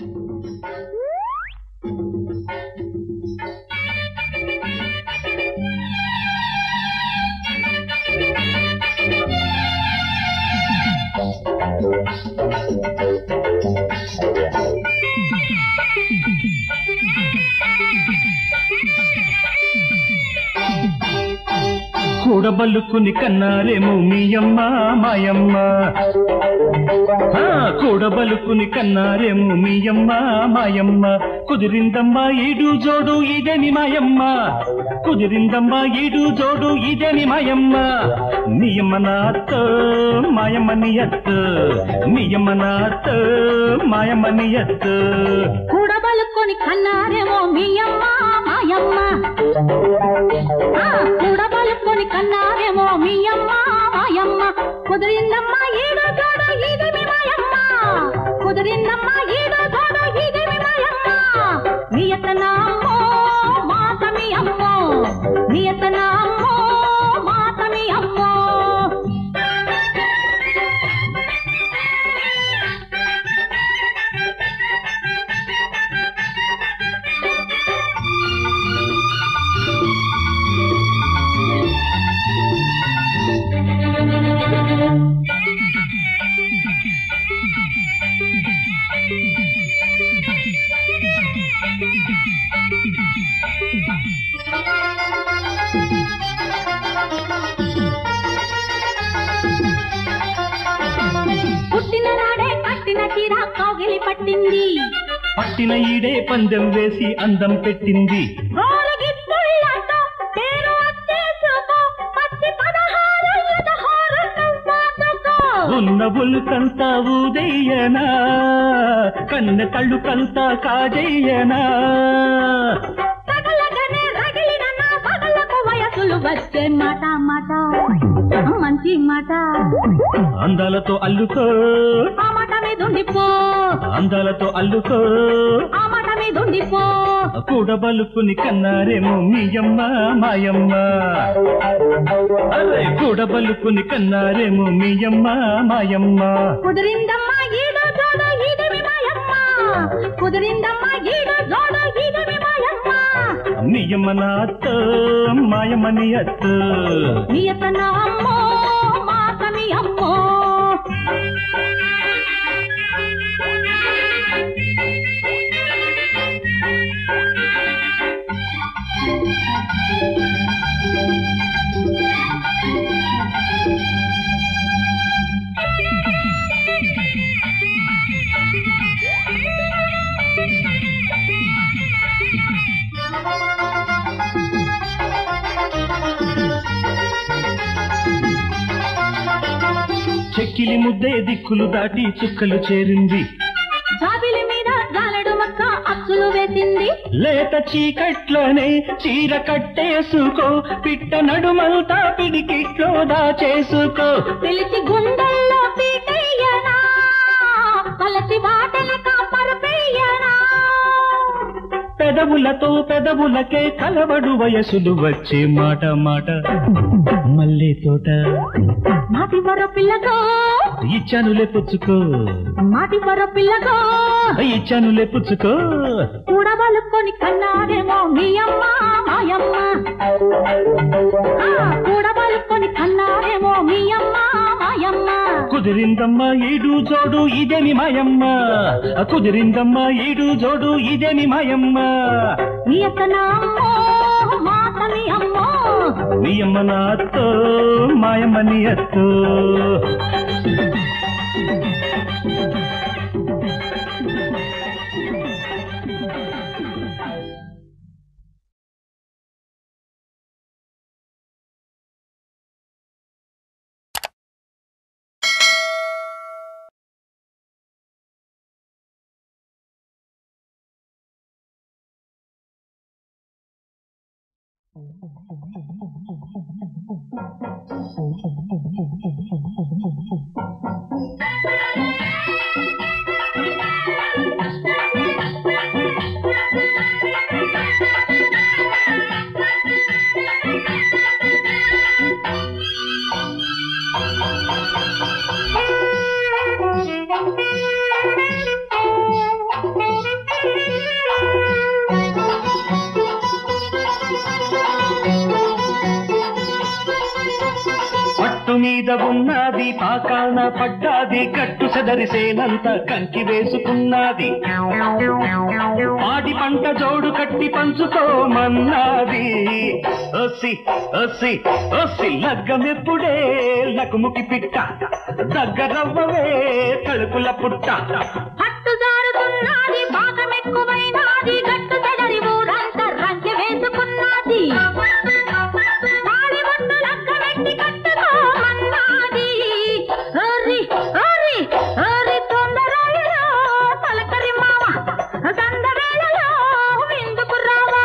కూడబలుకుని కన్నారేమో మీ అమ్మ మాయమ్మ ఆ, కూడబలుకుని కన్నారేమో మీ అమ్మ మాయమ్మ కుదిరిందమ్మా ఈడు జోడు ఇదని మాయమ్మ కుదిరిందమ్మా ఈడు జోడు ఇదని మాయమ్మ నీయమ్మ నాత్త మాయమ్మ నియత్త నీయమ్మ నాత్త మాయమ్మ నియత్త కూడబలుకొని కన్నారేమో మీ అమ్మ మాయమ్మ ఆ, కూడబలుకొని కన్నారేమో మీ అమ్మ మాయమ్మ కుదిరిందమ్మ ఈడు తోడు ఇది మీ మాయమ్మ కుదిరిందమ్మ ఈడు తోడు ఇది మీ మాయమ్మ నియతనామో మాత మీ అమ్మో నియతనామో మాత మీ అమ్మో పుట్టిన నాడే కట్టిన చీర కౌగిలి పట్టింది పట్టిన ఈడే పందెం వేసి అందం పెట్టింది గోలగిత్తుళ్ళతో పేరు వచ్చేసుకో పచ్చి పదహారు పదహారు సంపాదకో ఉన్న ఉల్కంతా ఊదయ్యనా కన్న కళ్ళు కంతా కాజయ్యనా తగలగనే రగిలిన నా పగలకు వయసులు వచ్చే మాట మాట మంచి మాట అందాలతో అల్లుకో ఆ మాట మీద ఉండిపో అందాలతో అల్లుకో ఆ మాట మీద ఉండిపో కూడబలుకుని కన్నారేమో మీయమ్మ మాయమ్మ అరే కూడబలుకుని కన్నారేమో మీయమ్మ మాయమ్మ కుదిరిందమ్మా ఈడు జోడు ఇది మీ మాయమ్మ కుదిరిందమ్మా ఈడు జోడు ఇది మీ మాయమ్మ నీయమ్మ నాత్త మాయమ్మ నీ అత్త నియతన అమ్మో మాట మీ అమ్మో చెక్కిలి ముద్దే దిక్కులు దాటి చుక్కలు చేరింది జాబిలి మీద జాలడు మక్క అచ్చులు వేసింది లేత చీకట్లోనే చీర కట్టేసుకో పిట్ట నడుమంతా పిడికిట్లో దాచేసుకో పిలిచి గుండెల్లో పీటయ్యనా కలసి వాటల కాపరు పెయ్యనా పెదవులతో పెదవులకే కలవడు వయసులు వచ్చే మాట మాట మల్లె తోట మాటి మరో పిల్లగో ఇచ్చానులే పుచ్చుకో మాటి మరో పిల్లగో ఇచ్చానులే పుచ్చుకో కూడబలుకొని కన్నారేమో మీ అమ్మ మాయమ్మ ఆ, కూడబలుకొని కన్నారేమో మీ అమ్మ మాయమ్మ కుదిరిందమ్మా ఈడు జోడు ఇదేమి మాయమ్మ కుదిరిందమ్మా ఈడు జోడు ఇదేమి మాయమ్మ నీ అత్తన అమ్మో మాత మీ అమ్మో నీ అమ్మ నాతో మాయమ్మ నీ అత్తో మీద ఉన్నది పాకాన పడ్డాది కట్టు సెదరిసేనంత కంకి వేసుకున్నది పాడి పంట జోడు కట్టి పంచుకోమన్నది ఒసి ఒసి ఒసి లగ్గమెప్పుడే లకుముకి పిట్ట దగ్గరవ్వవే తలుపుల పుట్ట పట్టు జారుతున్నది పాకం ఎక్కువైనది గట్టు చెదరి ఊరంతా రంకె వేసుకున్నది తాళిబొట్టు లగ్గబెట్టి కట్టుకోమన్నది ఓరి ఓరి ఓరి తొందరలో పలకరి మామ సందవేళలో విందుకు రావా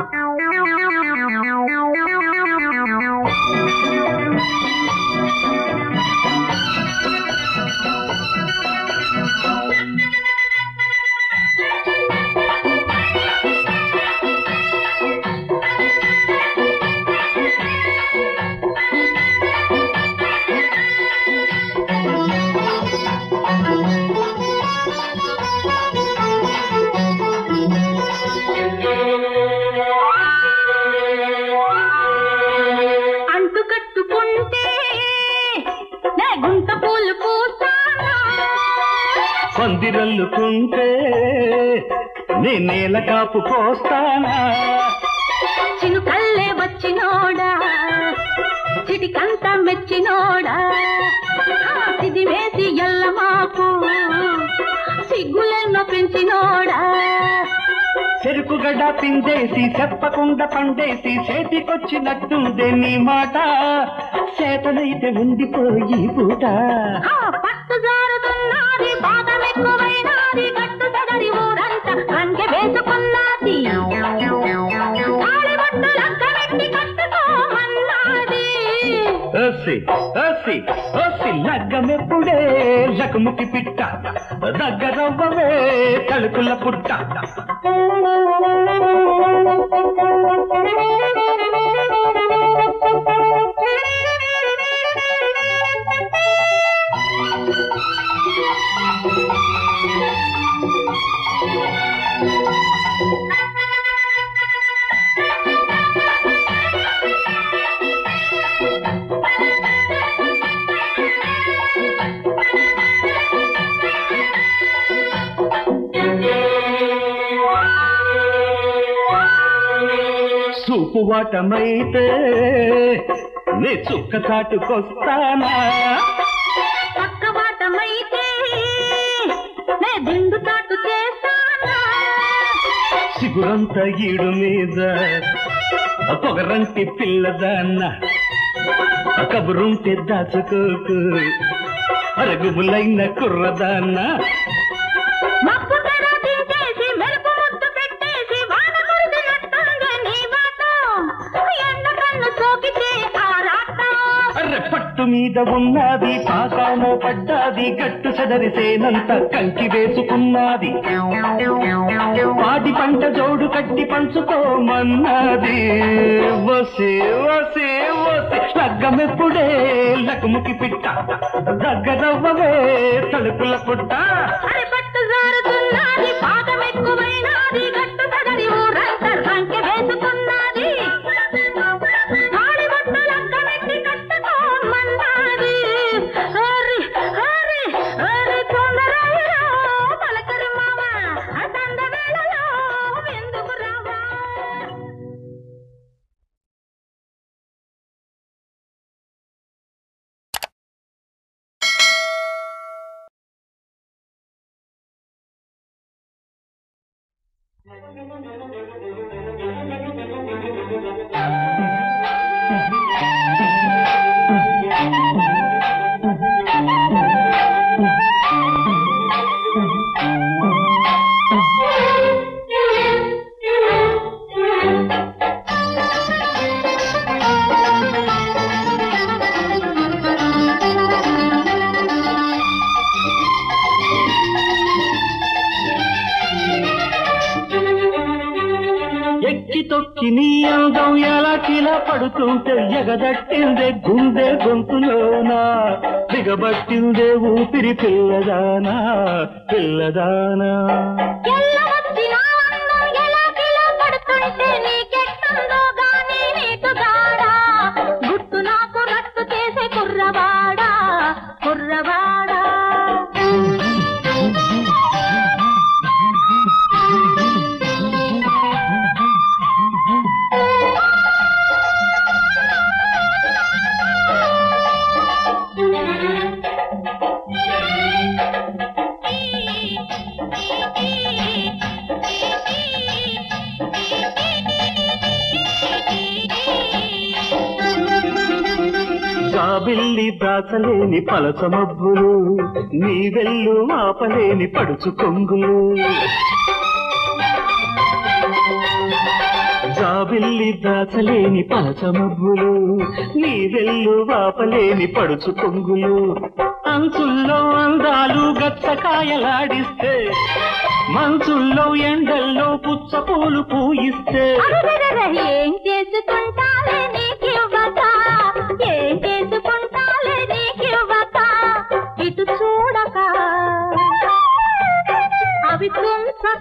అంటు కట్టుకుంటే నే గుంట పూలు పూస్తానా పందిరల్లుకుంటే నే నేల కాపు పోస్తానా చినుకల్లే వచ్చినోడా చిటికంత మెచ్చినోడా ఇది వేసి ఎల్ల మాకు సిగ్గులెన్నో పెంచినోడా చెరుకు గడ్డ పిండేసి చెప్పకుండా పండేసి చేతికొచ్చినట్టుందే నీ మాట చేతనైతే ఉండిపోయి పూట ఆ పట్టు జారుతున్నది బాధం ఎక్కువైనది గట్టు సగరి ఊరంతా కంకె వేసుకున్నది తాళిబొట్టు లగ్గబెట్టి కట్టుకోమన్నది ఓసి ఓసి ఓసి లగ్గమెప్పుడే లకుముకి పిట్ట దగ్గరవ్వవే తలుకుల పుట్ట సూపు వాటమైతే నీ చుక్క చాటుకొస్తానా పక్కవాటమైతే నే దిండు తాటు చేస్తానా సిగురంత ఈడు మీద పొగరంటి పిల్లదాన్న కబురుంటే దాచుకోకు అరుగుములైన కుర్రదాన్న మప్పు తెర తీసేసి మెరుపు ముద్దు పెట్టేసి వాన కురిసినట్టుంది నీ వాటం ఎండ కన్ను సోకితే ఆరాటం అర్రె పట్టు మీద ఉన్నది పాకాన పడ్డాది గట్టు చెదరిసేనంత కంకి వేసుకున్నది పాడి పంట జోడు కట్టి పంచుకోమన్నది వసే వసే వసే లగ్గమెప్పుడే లకుముకి పిట్ట దగ్గరవ్వవే తలుపుల పుట్ట అరి పట్టు జారుతున్నది పాదం ఎక్కువైనది గట్టు సగరి ఊరంతా రంకె వేసుకున్నది తాళిబొట్టు లగ్గబెట్టి కట్టుకోమన్నది హరి హరి హరి తొందరలో పలకరి మామ అతంద వేళలో ఎందుకు రావా ఎక్కి తొక్కి నీ అందం ఎలా కిలా పడుతుంటే ఎగదట్టిందే గుండె గొంతులోనా దిగబట్టిందే ఊపిరి పిల్లదానా పిల్లదానా ఎల్లవచ్చిన అందం ఎలా కిలో పడుతుంటే నీకెట్టుందో గానీ నీకు గాడా గుట్టు నాకు రట్టు చేసే కుర్రవా జాబిల్లి దాచలేని పలస మబ్బులు నీ వెళ్ళు ఆపలేని పడుచు కొంగులు జాబిల్లి దాచలేని పలస మబ్బులు నీ వెళ్ళు ఆపలేని పడుచు కొంగులు అంచుల్లో అందాలు గచ్చకాయలాడిస్తే మంచుల్లో ఎండల్లో పుచ్చ పూలు పూయిస్తే అరెరెరెరె, ఏం చేసుకుంటాలే నీకివ్వక ఏం చేసుకుంటాలే నీకివ్వక ఇటు చూడక అవి తుంచక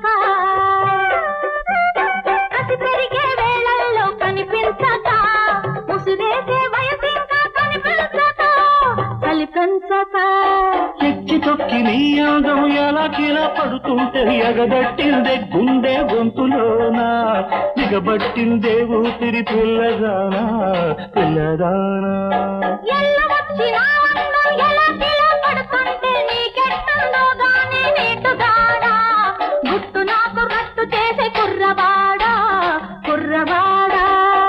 కసి పెరిగే వేళల్లో కనిపించక ముసురేసే వయసు ఇంకా కనిపించక కలిపించక ఎక్కి తొక్కి నీ అందం ఎలా కిలా పడుతుంటే ఎగబట్టిందే గుండె గొంతులోనా దిగబట్టిందే ఊపిరి పిల్లదానా పిల్లదానా ఎల్ల వచ్చినా అందం ఎలా కిలా పడుతుంటే నీకెట్టుందో గానీ నీటుగాడా గుట్టు నాకు రట్టు చేసే కుర్రవాడా కుర్రవాడా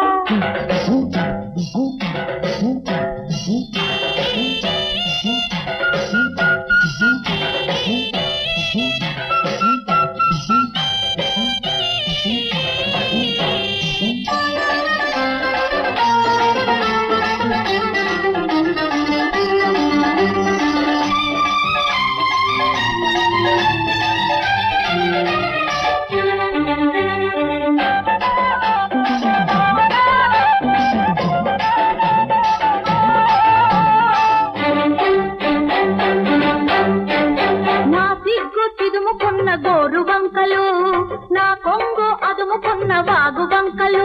నా సిగ్గు చిదుముకున్న గోరు వంకలు నా కొంగు అదుముకున్న వాగు వంకలు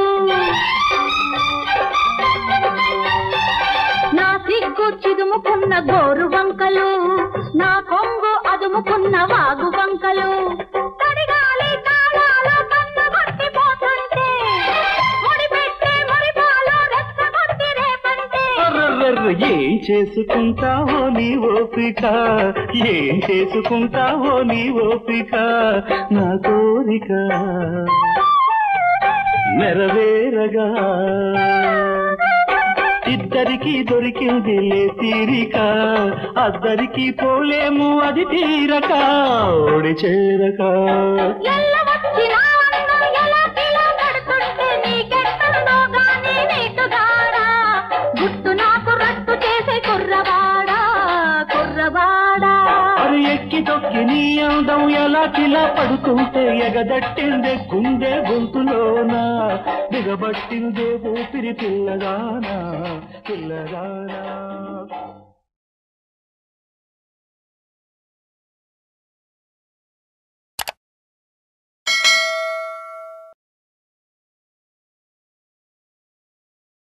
నా సిగ్గు చిదుముకున్న గోరు వంకలు నా కొంగు అదుముకున్న వాగు వంకలు తడిగాలి తాళాలు కన్ను పోతుంటే ముడిపెట్టే మురిపాలు రెచ్చగొట్టి రేపంటే అర్రర్రర్ర, ఏం చేసుకుంటావో నీ ఓపిక ఏం చేసుకుంటావో నీ ఓపిక నా కోరిక నెరవేరగా ఇద్దరికి దొరికింది లే తీరిక అద్దరికి పోలేము అది తీరక ఓడి చేరక ఎల్ల వచ్చినా అందం ఎలా కిలా పడుతుంటే నీకెట్టుందో గానీ నీటుగాడా గుట్టు నాకు రట్టు చేసే కుర్రవాడా కుర్రవాడా అది ఎక్కి తొక్కి నీ అందం ఎలా కిలా పడుతుంటే ఎగదట్టిందే గుండె గొంతులోనా దిగబట్టిందే ఊపిరి పిల్లగానా పిల్లగానా